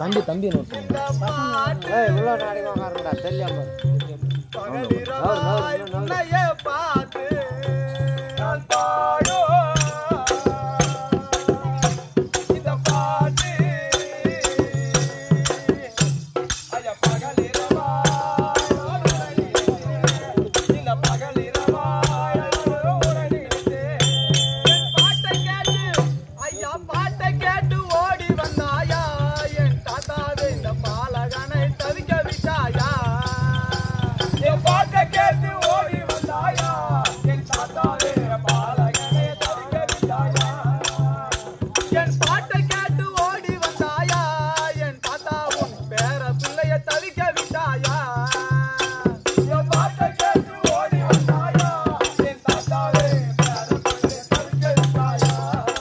தம்பி தம்பி நோட் பண்ணுங்க ஏய் உள்ள நாளைக்கு உட்காருடா தெரியாம பகலிரவாய் உன்னையே பார்த்து நான் பாடும் இந்த பாட்டு. ஐயா, பகலிரவாய் உறங்கினே. இந்த பகலிரவாய் உறங்கினே. என் பாட்டை கேட்டு, ஐயா, பாட்டை கேட்டு ஓடி வந்தாயா என் தாத்தாவே இந்த பாலகனை தவிக்க விட்டாயா என் பாட்டை கேட்டு ஓடி வந்தாயா என் தாத்தாவே பாலகனை தவிக்க விட்டாயா என் பாட்டை கேட்டு ஓடி வந்தாயா என் தாத்தா உன் பேர பிள்ளைய தவிக்க விட்டாயா என் பாட்டை கேட்டு ஓடி வந்தாயா என் தாத்தாவே பேர பிள்ளைய தவிக்க விட்டாயா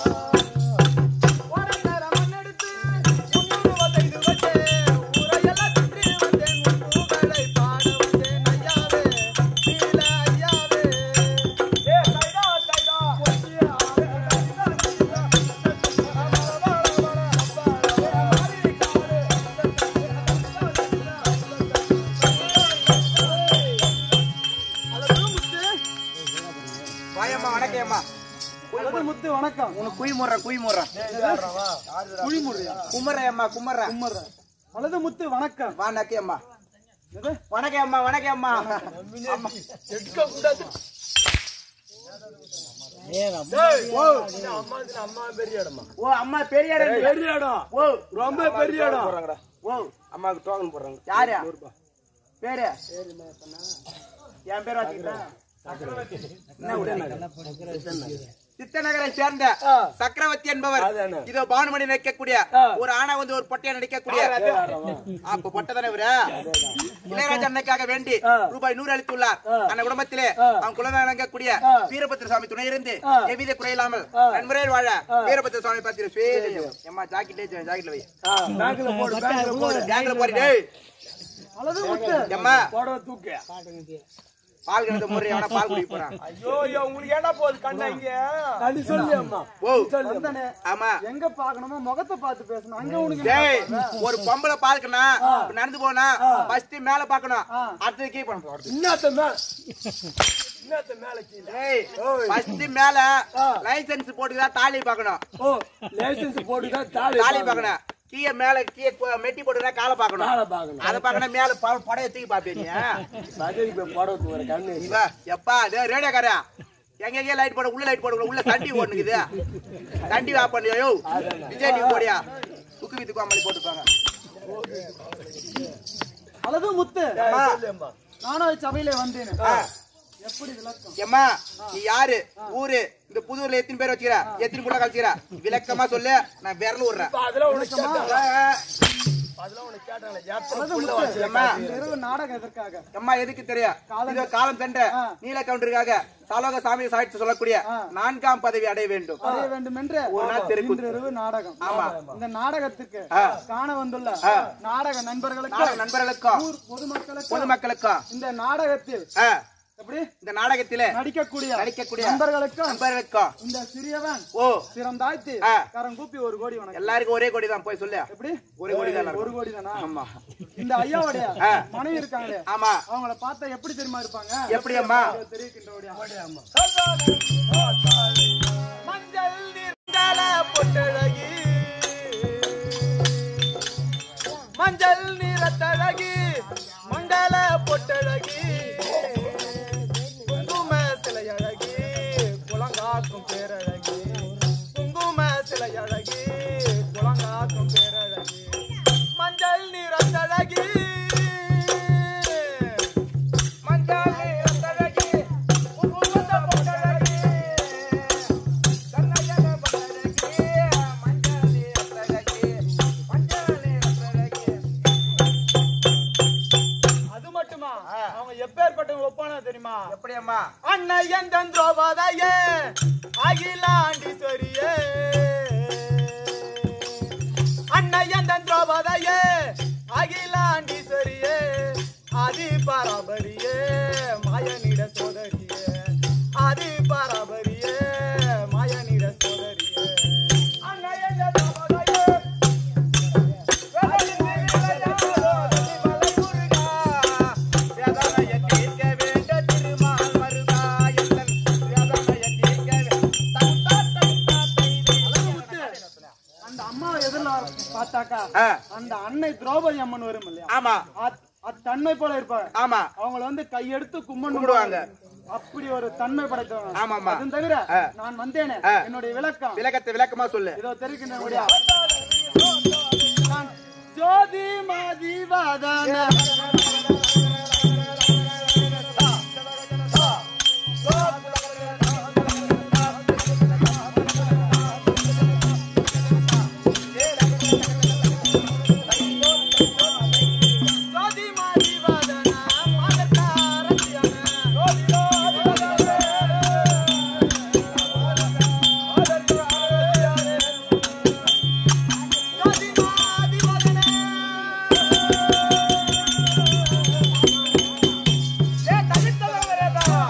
ஒரு நேரம் மண்ணெடுத்து முன்னூறு வதைது வந்தேன். ஊரையெல்லாம் சுற்றி வந்தேன். உன் புகழை பாட வந்தேன். ஐயாவே, நீல ஐயாவே. ஏ தைடா, தைடா. ஒட்டியா, தைடா, தைடா. வர, வர, வர, வர, வர, மாறி காடு. அழகு முத்து. வாயம்மா வணக்கம்மா அழகு முத்து வணக்கம் உனக்கு குய் முடுறேன் குய் முடுறேன் குழி முறையா குமரையம்மா குமரன் கும்மற அழகு முத்து வணக்கம் வா நக்கியம்மா எது? வணக்கம்மா வணக்கம்மா ஓ ஓ அம்மா பெரிய இடம் இல்ல. பெரிய இடம் ஓ ரொம்ப பெரிய இடம் ஓ அம்மாவுக்கு டோக்கன் போடுறாங்க யாரு பேரு என் பேர் வச்சுக்கிட்டேன் சித்தநகரை சேர்ந்த சக்கரவர்த்தி என்பவர் இதோ பானுமணி நடிக்கக்கூடிய ஒரு ஆணா வந்து ஒரு பொட்டையை நடிக்கக்கூடிய அப்ப பொட்டை தானே இவரு இளையராஜா அன்னைக்காக வேண்டி ரூபாய் நூறு அளித்துள்ளார் அந்த குடும்பத்திலே அவன் குலவணங்கக்கூடிய வீரபத்திர சுவாமி துணை இருந்து எவ்வித குறையில்லாமல் நன்முறையில் வாழ வீரபத்திர சுவாமி பார்த்து சுவேதையும் எம்மா ஜாக்கெட்லே ஜாக்கெட்ல வை பேங்க்ல போடு பேங்க்ல போடு பேங்க்ல போறி டேய் அழகு முத்து எம்மா போடவ தூக்கு பால் கிணத்து முறை அவன பால் குடிக்க போறான் ஐயோ ஐயோ உங்களுக்கு ஏடா போகுது கண்ணா இங்க அது சொல்லு அம்மா ஓ வந்தனே ஆமா எங்க பாக்கணுமோ முகத்தை பார்த்து பேசணும் அங்க உனக்கு டேய் ஒரு பொம்பளை பால்க்கனா நடந்து போனா ஃபர்ஸ்ட் மேல பாக்கணும் அடுத்தது கீழ் பண்ண போறது இன்னத்த மேல இன்னத்த மேல கீழ டேய் ஃபர்ஸ்ட் மேல லைசென்ஸ் போட்டுதா தாலி பாக்கணும் ஓ லைசென்ஸ் போட்டுதா தாலி தாலி பாக்கணும் கீழ மேல கீழ கு- மெட்டி போட்டுதா காலை பாக்கணும் காலை பார்க்கணும் அத பாக்கணும் மேல ப- படைய தூக்கி பாப்பீங்க பதில் போய் போட தூக்குற கண்ணு இவா எப்பா டேய் ரேடியோக்காரா எங்க எங்க லைட் போட உள்ள லைட் போட உள்ள தண்டி ஓடுனுக்குது தண்டி ஆஃப் பண்ணியா யோ விஜய் டிவி போடியா துக்கு வித்து கோமலி போட்டுப்பாங்க அழகு முத்து அம்மா. நானும் சபையில வந்தேன் எப்படி விளக்கம் எம்மா நீ யாரு ஊரு இந்த புதூர்ல எத்தனை பேர் வச்சுக்கிற எத்தனை புள்ள கழிச்சுக்கிற விளக்கமா சொல்லு நான் விரல் விடுறேன் அதெல்லாம் உனக்கு ஆ, அதெல்லாம் உனக்கு கேட்டாங்களே அழகு முத்து எம்மா இந்த இரவு நாடகம் எதற்காக எம்மா எதுக்கு தெரியும் இது காலம் சென்ற நீல கவுண்டருக்காக சாலோக சாமி சாய்த்து சொல்லக்கூடிய நான்காம் பதவி அடைய வேண்டும் அறிய வேண்டும் என்று ஒரு நாள் தெருக்கூத்து. இன்று இரவு நாடகம் ஆமா. இந்த நாடகத்துக்கு காண வந்துள்ள நாடக நண்பர்களுக்கு நாடக நண்பர்களுக்கும் ஊர் பொதுமக்களுக்கு பொதுமக்களுக்கும் இந்த நாடகத்தில் ஆ, எப்படி இந்த நாடகத்திலே நடிக்கக்கூடிய நடிக்கக்கூடிய நண்பர்களுக்கும் நண்பர்களுக்கும் இந்த சிறியவன் ஓ சிறந்தாய்த்து ஆ. கரம் கூப்பி ஒரு கோடி வணக்கம் எல்லாருக்கும் ஒரே கோடி தான் போய் சொல்லு எப்படி ஒரு கோடி தான் ஒரு கோடி தானா ஆமா இந்த ஐயாவுடைய ஆ. மனைவி இருக்காங்களே ஆமா அவங்கள பார்த்தா எப்படி தெரியுமா இருப்பாங்க எப்படி அம்மா தெரிவிக்கின்றோடியா மஞ்சள் நீர்கால பொட்டழகி மஞ்சள் நீரத்தழகி மண்டல பொட்டழகி குங்கும சிலை அழகி குளங்காக்கும் பேரழகி குங்கும சிலை அழகி குளங்காக்கும் பேரழகி மஞ்சள் நீரத்தழகி மஞ்சள் நீரத்தழகி குங்கும பொட்டழகி அது மட்டுமா அவங்க எப்பேற்பட்ட ஒப்பானா தெரியுமா எப்படி அம்மா அன்னையன் தந்திரோபாதையே அகிலாண்டீஸ்வரியே அன்னையன் தந்திரோபாதையே அகிலாண்டீஸ்வரியே ஆதி பராபரியே மாயனிட சோதரியே ஆதி பராபரியே மாயனிட சோதரியே அன்னையன் தந்திரோபாதையே அந்த அம்மாவை எதிரில் பார்த்தாக்கா ஆ, அந்த அன்னை திரௌபதி அம்மன் வரும் இல்லையா ஆமா அத்- அத்தன்மை போல இருப்பாங்க ஆமா அவங்கள வந்து கையெடுத்து கும்மன் கும்பிடுவாங்க. அப்படி ஒரு தன்மை படைத்தவங்க ஆமாமா. அதுவும் தவிர ஆ. நான் வந்தேனே ஆ. என்னுடைய விளக்கம் விளக்கத்தை விளக்கமா சொல்லு இதோ தெரிவிக்கின்றேன் முடியா நான் ஜோதி மதிவதன ஜோதி மதிவதன மகத்தாரசியன ஜோதி மதிவதன ஏ தனித்தவரேதா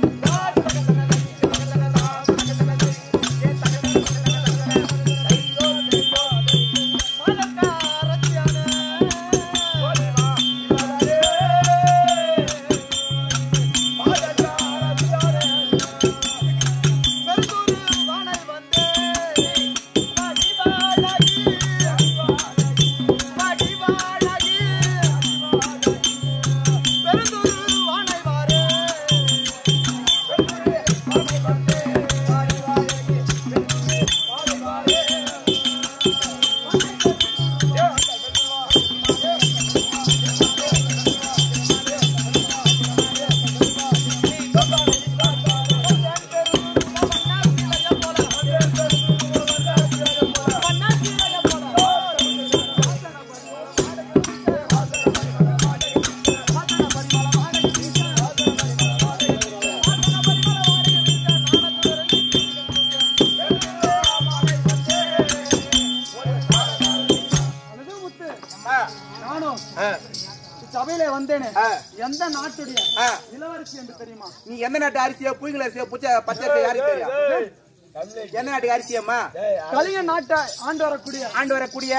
அல்லது முத்து அம்மா, நானும் ஆ, சபையில வந்தேனே ஆ, எந்த நாட்டுடைய ஆ. இளவரசி என்று தெரியுமா நீ எந்த நாட்டு அரிசியோ புயல் அரிசியோ புச்ச பச்சை அரிசி யாருக்கு தெரியும் எந்த நாட்டு அரிசியம்மா கலிங்க நாட்டை ஆண்டு வரக்கூடிய ஆண்டு வரக்கூடிய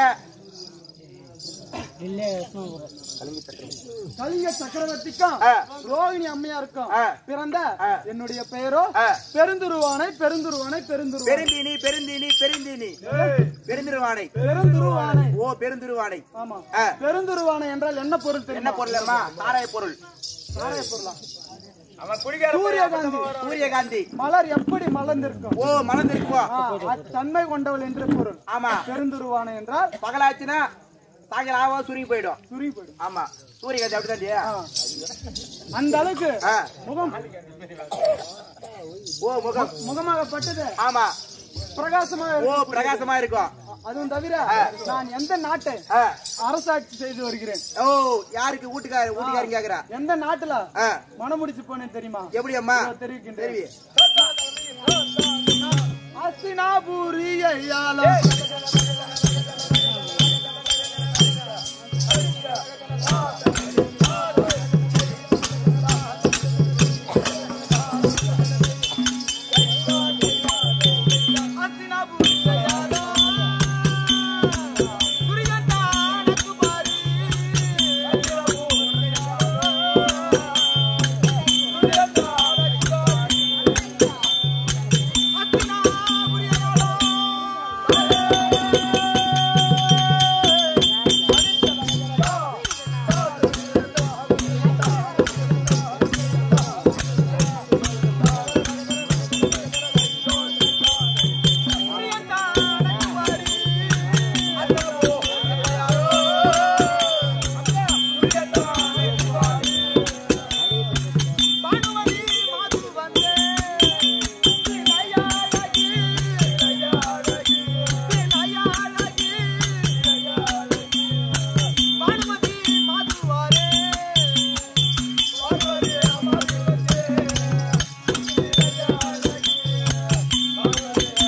கலிங்க சக்கரவர்த்திக்கும் ஆ. ரோகிணி அம்மையாருக்கும் ஆ. பிறந்த ஆ. என்னுடைய பெயரோ ஆ. பெருந்துருவானை பெருந்துருவானை பெருந்துருவானை பெருந்தீனி பெருந்தீனி பெருந்தீனி பெருந்திருவானை பெருந்துருவானை ஓ பெருந்திருவானை ஆமா ஆ. பெருந்துருவானை என்றால் என்ன பொருள் என்ன தெரியுமா பொருள்மா சாராய பொருள் சாராய பொருளா அவன் குடிக்கார சூரியகாந்தி சூரியகாந்தி மலர் எப்படி மலர்ந்திருக்கும் ஓ மலர்ந்திருக்குவா ஆ, அத்தன்மை கொண்டவள் என்று பொருள் ஆமா பெருந்துருவானை என்றால் பகலாச்சுன்னா சாயங்காலாவா சுருங்கி போயிடும் சுருங்கி போயிடும் ஆமா சூரியகாந்தி அப்படிதான் ஆ. அந்த அளவுக்கு ஆ. முகம் ஓ முகம் முகமாகப்பட்டது ஆமா பிரகாசமாக ஓ இருக்கும். பிரகாசமா இருக்கும் அதுவும் தவிர நான் எந்த நாட்டை ஆ. அரசாட்சி செய்து வருகிறேன் ஓ யாருக்கு வீட்டுக்கார வீட்டுக்காரங்க கேக்குறா எந்த நாட்டுல ஆ. மனம் முடிச்சு போனேன் தெரியுமா எப்படி அம்மா இதோ தெரிவிக்கின்றேன் தெரிவி அஸ்தினாபுரியையால அஸ்தினாபுரியையால துரியந்தானக்கு பாரி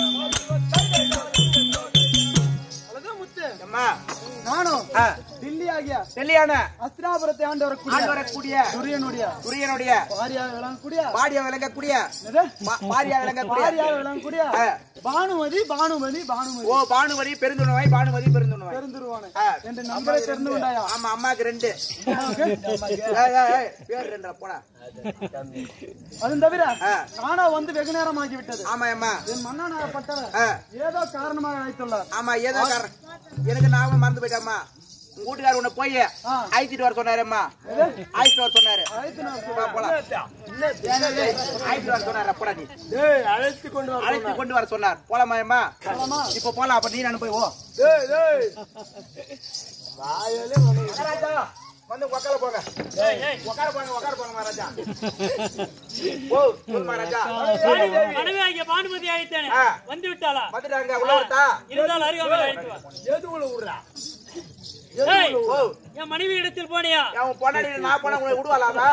அம்மா நானும் ஆ. தில்லி ஆகிய டெல்லியான அஸ்தினாபுரத்தை ஆண்டு வரக்கூடிய ஆண்டு வரக்கூடிய துரியனுடைய துரியனுடைய பாரியாக விளங்கக்கூடிய பாடியா விளங்கக்கூடிய என்னது? பா- பாரியா விளங்கக்கூடிய பாரியாக விளங்கக்கூடிய ஆ. பானுமதி பானுமதி பானுமதி ஓ பானுமதி பெருந்துணவாய் பானுமதி பெருந்துணவாய் பெருந்துருவானே ஆ. என்று நம்பரை தெரிந்து கொண்டாயா ஆமா அம்மாக்கு ரெண்டு ஏய், ஏய், ஏய், பேர் ரெண்டா போடா அதுவும் தவிர ஆ. நானா வந்து வெகு நேரம் ஆகிவிட்டது ஆமா அம்மா என் மன்னனாகப்பட்டவர் ஆ. ஏதோ காரணமாக அழைத்துள்ளார் ஆமா ஏதோ காரணம் எனக்கு ஞாபகம் மறந்து போயிட்டாமா உங்க வீட்டுக்காரர் உன்னை போய் ஆ. அழைச்சிட்டு வர சொன்னாரும்மா அழைச்சிட்டு வர சொன்னாரு அழைத்து நான் வா, போலாம் அழைச்சிட்டு வர சொன்னாரு அப்படா நீ டேய் அழைத்து கொண்டு வர அழைத்து கொண்டு வர சொன்னார் போலாமா அம்மா போலாமா? இப்ப போலாம் அப்ப நீ நான் போய் ஓ டேய் டேய் வாயாலே மனைவி மகாராஜா வந்து உக்கார போங்க உக்கார போங்க உக்கார போங்க மகாராஜா ஓ சொல்லு மகாராஜா மனைவி ஆகிய பானுமதி அழைத்தேன் ஆ. வந்து விட்டாளா வந்துட்டாங்க உள்ள வரட்டா இருந்தால் அருகாமல் அழைத்து வா எது உள்ள விடுறா ஏய், ஓ என் மனைவி இடத்தில் போனியா அவன் பொண்டாடி நான் போனா உங்களை விடுவாளாமா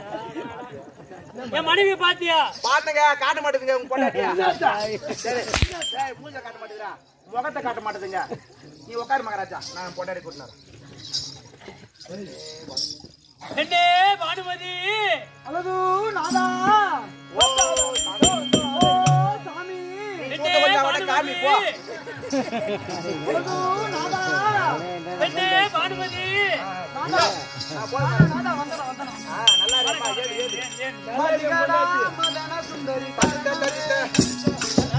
என் மனைவி பாத்தியா பாத்துங்க காட்ட மாட்டேதுங்க உங்க பொண்டாட்டியா சரி சரி மூஞ்ச காட்ட மாட்டேங்கிறா முகத்தை காட்ட மாட்டேதுங்க நீ உட்காரு மகாராஜா நான் பொண்டாடி கூட்டினார் என்னே பானுமதி அல்லது நாதா ஓ ஓ சாமி என்னே கொஞ்சம் அவனை காமி, போ. அல்லது நாதா என்னே பானுமதி நாதா நான் போறேன். நாதா வந்தனா வந்தனா ஆ, நல்லா இருப்பா ஏறு ஏறு மதிகடா மதன சுந்தரி தட்டு, தட்டு.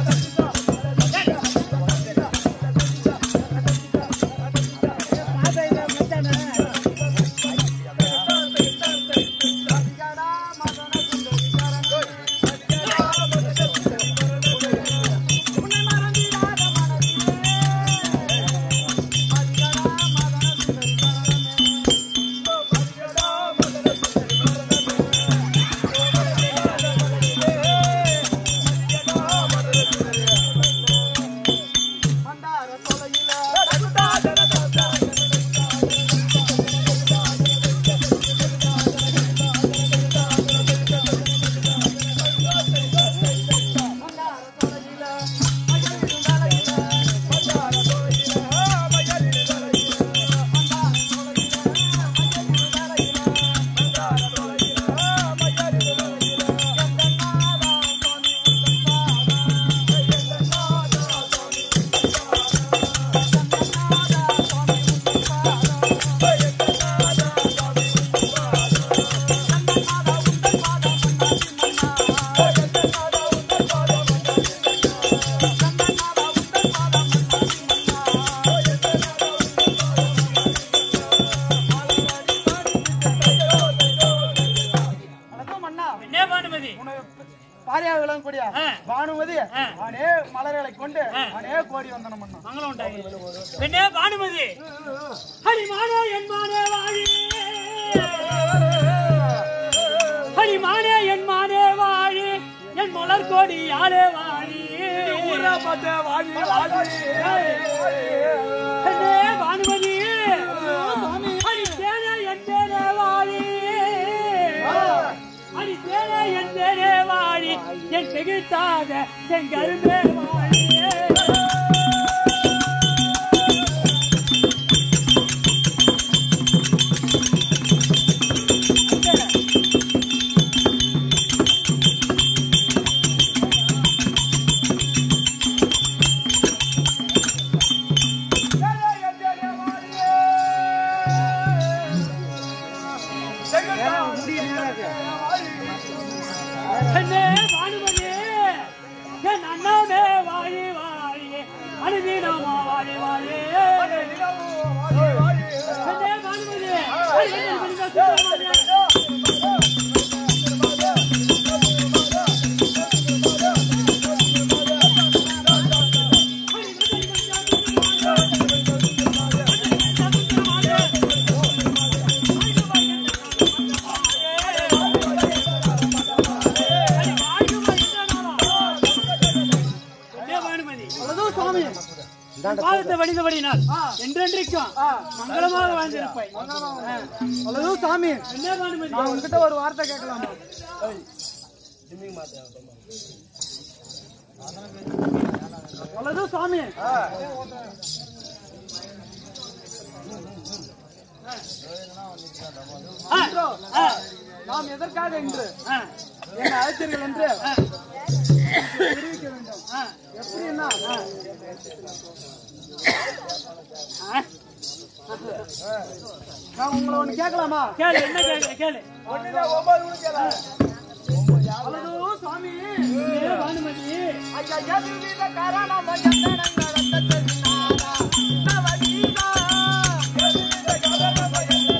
மதிகடா மதன சுந்தரி உன்னை மறந்திடாத மனதிலே மதிகடா மதன சுந்தரி மண்டார தொலையில மண்டார தொலையில மகளிர் தலையில மண்டார தொலையில மகளிர் தலையில மண்டார தொலையில மகளிர் தலையில மண்டார தொலையில மகளிர் தலையில எந்த நாதா சுவாமி எந்த நாதா சுவாமி வணக்கம் அண்ணா என்னே பானுமதி பாரியாக விளங்கக்கூடிய ஆ. பானுமதி ஆ. அவனே மலர்களை கொண்டு ஆ. அவனே கோடி வந்தனம் பண்ணான் மங்களம் உண்டாகி என்னே பானுமதி ஹரிமானே என் மானே வாழி ஹரிமானே என் மானே வாழி என் மலர் கோடி யாரே வாழி ஊரா பாத்த வாடி வாடி என்னே பானுமதி ஹரி தேனே என் தேனே வாழி ஹரி தேனே என் தேனே வாழி என் திகிட்டாத செங்கருமே வாழி என்னே பானுமதி என் அண்ணாமே வாழி வாழி அனுதினமா வாழி வாழி என்னே பானுமதி அடி, அடி, அடி, அடி, அடி, அடி. என்னே பானுமதி அல்லது சுவாமி பாதத்தை வடிந்தபடினால் என்றென்றைக்கும் மங்களமாக வாழ்ந்திருப்பாய் அல்லது சாமி என்ன பானுமதி நான் உங்ககிட்ட ஒரு வார்த்தை கேட்கலாமா அல்லது சாமி ஆ, இன்றோ, ஆ, நாம் எதற்காக இன்று ஆ, என்னை அழைத்தீர்கள் என்று ஆ, தெரிவிக்க வேண்டும் ஆ, எப்படின்னா ஆ. நான் உங்களை ஒண்ணு கேட்கலாமா கேளு என்ன கேளு கேளு அல்லது சுவாமி ஏ பானுமதி ஐயா எதுவித காரணம் எந்தனங்கள் தெரிந்தாரா நவநீதா எதுவித காரணம்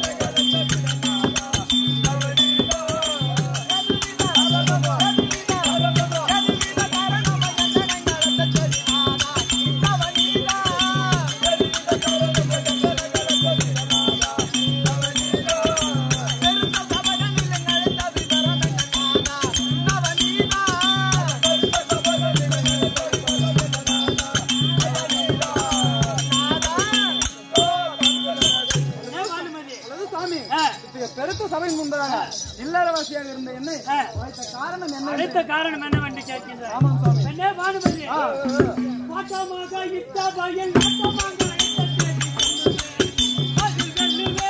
ஏ பானுமதி அல்லது சுவாமி ஆ, இத்தகைய பெருத்த சபை முன்பதாக இல்லறவாசியாக இருந்த என்னை ஆ. அழைத்த காரணம் என்ன அடுத்த காரணம் என்னவென்று கேட்கின்றார் ஆமாம் சுவாமி பெண்ணே பானுமதி ஆ, பாட்டமாக இட்ட பயில் நாட்டமாக இட்ட தேடி அது கண்ணுவே.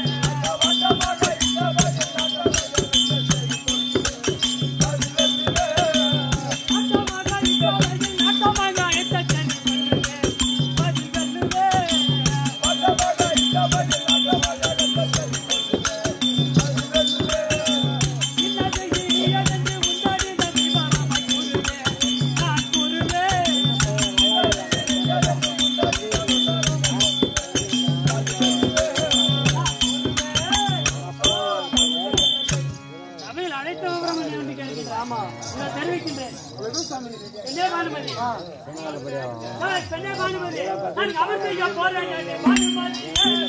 நாட்டமாக இட்ட பயில் நாட்டமாக இட்ட தேடி கண்ணுவே. அது கண்ணுவே. இன்னது இனியதென்று உண்டாடின விவரமாய் கூறுவே. நான் கூறுவேன். சபையில் அழைத்த விவரம் என்று கேட்கிறேன். ஆமா இதை தெரிவிக்கின்றேன் அல்லது சுவாமி பெண்ணே பானுமதி ஏய், பெண்ணே பானுமதி நான் அமர்ந்திருக்க போறேன் பானுமதி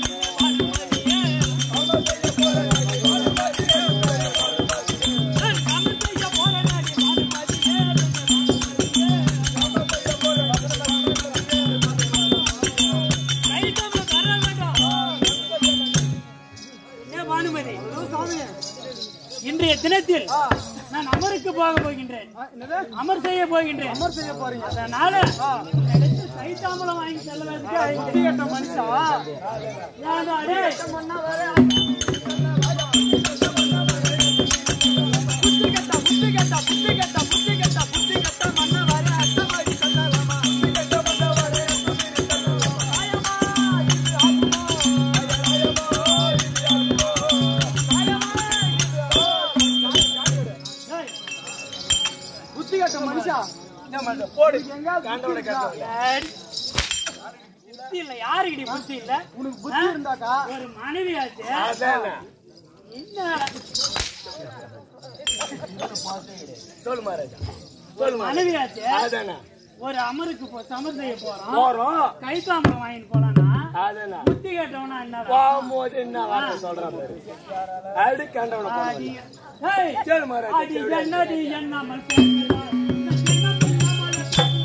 நான் அமர்ந்திருக்க போறேன் பானுமதி சுவாமி இன்றைய தினத்தில் நான் அமருக்கு போக போகின்றேன் ஆ, என்னது அமர் செய்ய போகின்றேன் அமர் செய்ய போறீங்க அதனால எடுத்து கைத்தாம்பலம் வாங்கி செல்வதற்கு புத்தி கட்ட மனுஷா ஏன்டா டேய்? புத்தி கட்ட புத்தி கட்ட புத்தி கட்ட புத்தி கட்ட புத்தி கட்ட மன்ன வர அட்டமாடி சொல்லலாமா புத்தி கட்ட மன்ன வர அட்டமாடி சொல்லலாமா ஆயமா இது ஆகுமா டேய், புத்தி கட்ட மனுஷா போடு எங்காவது புத்தி இருக்கா? டேய். புத்தி இல்ல யாருக்கிட்ட புத்தி இல்ல உனக்கு புத்தி இருந்தாக்கா ஒரு மனைவியாச்சு அதானே என்னடா சொல்லு மகாராஜா சொல்லு மகாராஜா. மனைவியாச்சு அதானே ஒரு அமருக்கு போ சமர் செய்ய போறோம் போறோம் கைத்தாம்பலம் வாங்கிட்டு போலாம்னா அதானே புத்தி கேட்டவனா என்னடா போகும்போது என்ன வார்த்தை சொல்றான் பாரு அடி கண்டவன அடி ஏய், கேளு மகாராஜா அடி கேளு. என்னடி எண்ணாமல் பேசுகிறாய்? இந்த சின்ன பிள்ளாமல்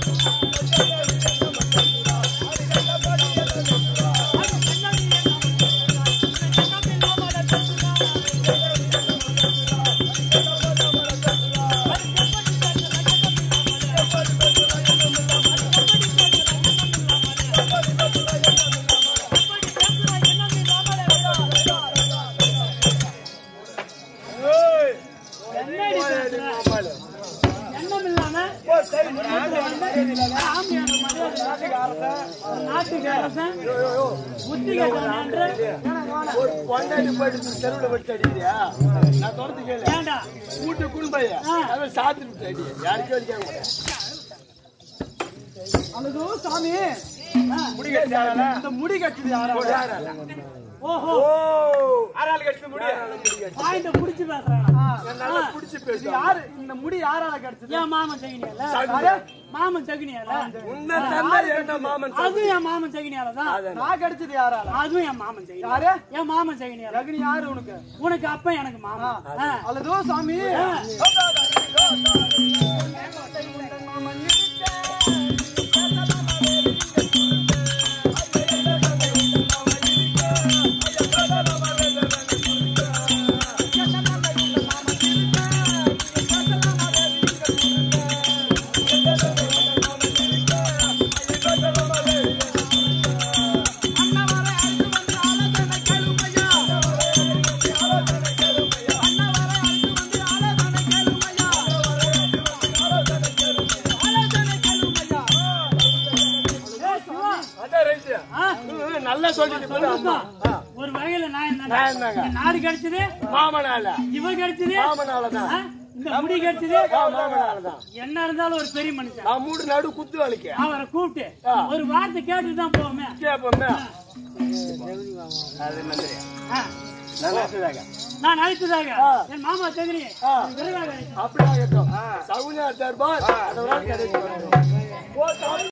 ஏய், என்னடி பேசுற? கோபாலு. எண்ணம் இல்லாம போ, சரி, ஆம்பியான மரியாதை ஒரு நாட்டுக்கு அரசன் புத்தி கேட்டவன் என்று ஒரு பொண்டாட்டி போயிட்டு தெருவுல போயிட்டு அடிக்கிறியா நான் தொடர்ந்து கேளு ஏண்டா கூட்டு குடும்பையா ஆ. அவன் சாத்திட்டு அடி யாருக்கும் அடிக்காம கூடாது. அல்லது சாமி முடி கட்டியாரா இந்த முடி கட்டுது யாரா ஓஹோ ஓ ஆறாள் கட்டி முடியாது முடி கட்டி பாயிண்ட புடிச்சு பேசுறானா நல்லா புடிச்சு இது பேசு யாரு இந்த முடி யாரால கிடைச்சது என் மாமன் சகினியால சகுனி. மாமன் சகினியால உன்னை தந்தா என்ன மாமன் சகுனி. அதுவும் என் மாமன் சகினியால தான் அதானே. நான் கிடைச்சது யாரால அதுவும் என் மாமன் சகினியால யாரு என் மாமன் சகினியால ரகுனி யாரு உனக்கு உனக்கு அப்ப எனக்கு மாமா ஆ. அல்லதோ சாமி ஆ. அண்ணவரை அழைத்து வந்து ஆலோசனை கேளுமையா ஆ? ம், நல்லா சொல்லிட்டு போடு அம்மா ஆ. ஒரு வகையில நான் என்ன நான் என்னங்க? இந்த நாடு கிடைச்சது மாமனால இவ கிடைச்சது மாமனாலதான் ஆ? இந்த முடி கிடைச்சது ஆ, மாமனாலதான் என்ன இருந்தாலும் ஒரு பெரிய மனுஷன் நான் மூடு நடு குத்து வலிக்க அவரை கூப்பிட்டு ஆ. ஒரு வார்த்தை கேட்டுட்டு தான் போவோமே கேப்போமே ஆ. நான் அழைத்ததாக என் மாமா தகுதி விரைவாக அழைத்தேன் அப்படியே ஆகட்டும் சவுனியா தர்பார் அதை ஒரு நாள் கிடைக்கும்